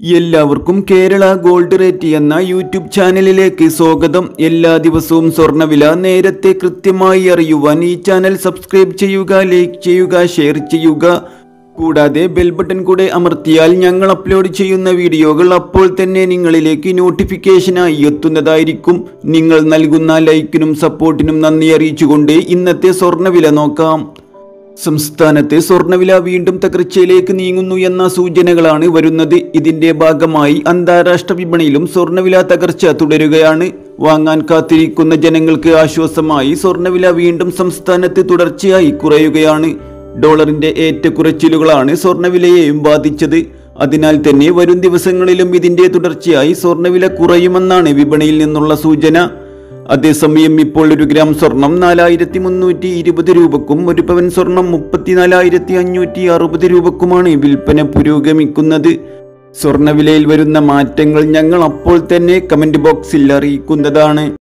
എല്ലാവർക്കും Kerala gold rate എന്ന YouTube ചാനലിലേക്ക് സ്വാഗതം എല്ലാ ദിവസവും സ്വർണ്ണവില നേരത്തെ കൃത്യമായി അറിയുവാൻ ഈ ചാനൽ സബ്സ്ക്രൈബ് ചെയ്യുക ലൈക്ക് ചെയ്യുക ഷെയർ ചെയ്യുക കൂടാതെ ബെൽ ബട്ടൺ കൂടെ അമർത്തിയാൽ ഞങ്ങൾ അപ്ലോഡ് ചെയ്യുന്ന വീഡിയോകൾ അപ്പോൾ തന്നെ നിങ്ങളിലേക്ക് നോട്ടിഫിക്കേഷനായി എത്തുന്നതായിരിക്കും നിങ്ങൾ നൽകുന്ന ലൈക്കിനും സപ്പോർട്ടിനും നന്ദി അറിയിച്ചുകൊണ്ട് ഇന്നത്തെ സ്വർണ്ണവില നോക്കാം സംസ്ഥാനത്ത് സ്വർണ്ണവില വീണ്ടും തകർച്ചയിലേക്ക് നീങ്ങുന്നു എന്ന സൂചനകളാണ് വരുന്നത് ഇതിന്റെ ഭാഗമായി അന്താരാഷ്ട്ര വിപണിയിലും സ്വർണ്ണവില തകർച്ച തുടരുകയാണ് വാങ്ങാൻ കാത്തിരിക്കുന്ന ജനങ്ങൾക്ക് ആശ്വാസമായി സ്വർണ്ണവില വീണ്ടും സംസ്ഥാനത്ത് തുടർച്ചയായി കുറയുകയാണ് ഡോളറിന്റെ ഏറ്റക്കുറച്ചിലുകളാണ് സ്വർണ്ണവിലയെയും ബാധിച്ചത് അതിനാൽ തന്നെ വരും ദിവസങ്ങളിലും ഇതിന്റെ തുടർച്ചയായി സ്വർണ്ണവില കുറയുമെന്നാണ് വിപണിയിൽ നിന്നുള്ള സൂചന അതേസമയം ഇപ്പോൾ ഒരു ഗ്രാം സ്വർണം നാലായിരത്തി മുന്നൂറ്റി ഇരുപത് രൂപക്കും ഒരു പവൻ സ്വർണം മുപ്പത്തിനാലായിരത്തി അഞ്ഞൂറ്റി അറുപത് രൂപക്കുമാണ് വിൽപ്പന പുരോഗമിക്കുന്നത് സ്വർണ്ണവിലയിൽ വരുന്ന മാറ്റങ്ങൾ ഞങ്ങൾ അപ്പോൾ തന്നെ കമന്റ് ബോക്സിൽ അറിയിക്കുന്നതാണ്